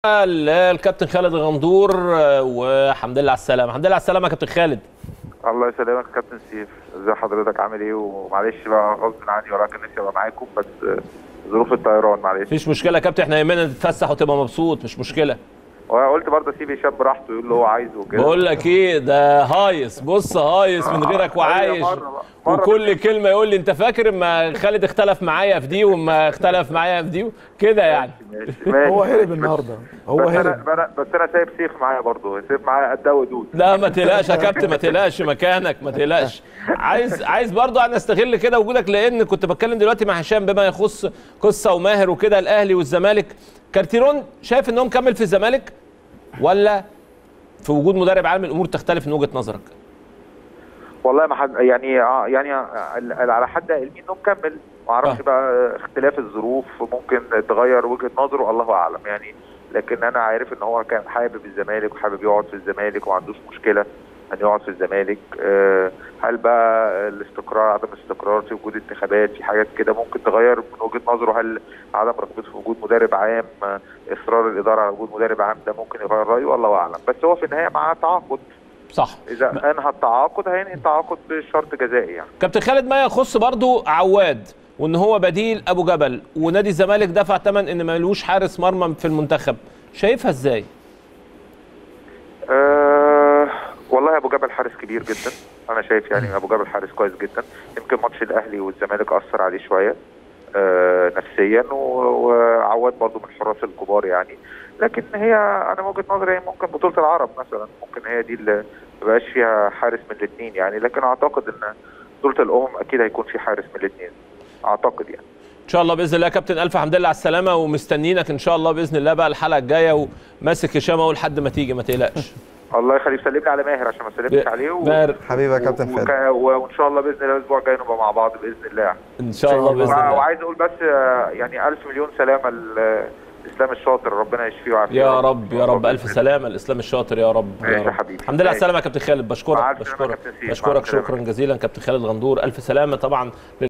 الكابتن خالد غندور وحمد لله على السلامه الحمد لله على السلامه يا كابتن خالد الله يسلمك يا كابتن سيف ازي حضرتك عامل ايه ومعلش بقى غصب عني وراك نفسي ابقى معاكم بس ظروف الطيران معلش مفيش مشكله يا كابتن احنا يهمنا تتفسح وتبقى مبسوط مش مشكله وقلت برضه اسيب هشام براحته يقول اللي هو عايزه وكده بقول لك ايه ده هايص بص هايص من غيرك وعايش مرة بقى. مرة وكل كلمه يقول لي انت فاكر اما خالد اختلف معايا في دي وما اختلف معايا في دي كده يعني ماشي ماشي هو هرب ماشي. النهارده هو بس انا هرب أنا- بس انا سايب سيف معايا برضه سيف معايا قد ودود لا ما تقلقش يا كابتن ما تقلقش مكانك ما تقلقش عايز عايز برضه انا استغل كده وجودك لان كنت بتكلم دلوقتي مع هشام بما يخص قصه وماهر وكده الاهلي والزمالك كارتيرون شايف انه مكمل في الزمالك ولا في وجود مدرب عام الامور تختلف من وجهه نظرك والله ما حد يعني آه يعني آه ال- على حد علمي انه مكمل ما اعرفش آه. بقى اختلاف الظروف ممكن تغير وجهه نظره الله اعلم يعني لكن انا عارف ان هو كان حابب الزمالك وحابب يقعد في الزمالك وما عندوش مشكله ان يقعد في الزمالك آه، هل بقى الاستقرار عدم الاستقرار في وجود انتخابات في حاجات كده ممكن تغير من وجهه نظره هل عدم رغبته في وجود مدرب عام آه، اصرار الاداره على وجود مدرب عام ده ممكن يغير رايه الله اعلم بس هو في النهايه مع تعاقد صح اذا انهى التعاقد هينهي التعاقد بشرط جزائي يعني كابتن خالد ما يخص برضو عواد وان هو بديل ابو جبل ونادي الزمالك دفع ثمن ان ملوش حارس مرمى في المنتخب شايفها ازاي أه والله ابو جبل حارس كبير جدا انا شايف يعني ابو جبل حارس كويس جدا يمكن ماتش الاهلي والزمالك اثر عليه شويه أه نفسيا و- وعواد برضو من الحراس الكبار يعني لكن هي انا من وجهه نظري ممكن بطوله العرب مثلا ممكن هي دي اللي ما بقاش فيها حارس من الاثنين يعني لكن اعتقد ان بطوله الامم اكيد هيكون في حارس من الاثنين اعتقد يعني ان شاء الله باذن الله يا كابتن الف حمد لله على السلامه ومستنيينك ان شاء الله باذن الله بقى الحلقه الجايه وماسك هشام اهو لحد ما تيجي ما تقلقش الله يخليك سلمني على ماهر عشان ما سلمتش عليه و... ماهر حبيبي يا كابتن وك- خالد وان شاء الله باذن الله الاسبوع الجاي نبقى مع بعض باذن الله ان شاء الله باذن وع- الله وعايز اقول بس آه، يعني الف مليون سلامه ل- الاسلام الشاطر ربنا يشفيه ويعافيه يا رب يا رب الف سلامه الاسلام الشاطر يا رب يا ماشي يا رب حبيبي. الحمد لله على ماشي. السلامه يا كابتن خالد مع بشكرك ألف سلامة يا بشكرك كابتن سيف. مع بشكرك السلامة. شكرا جزيلا كابتن خالد غندور الف سلامه طبعا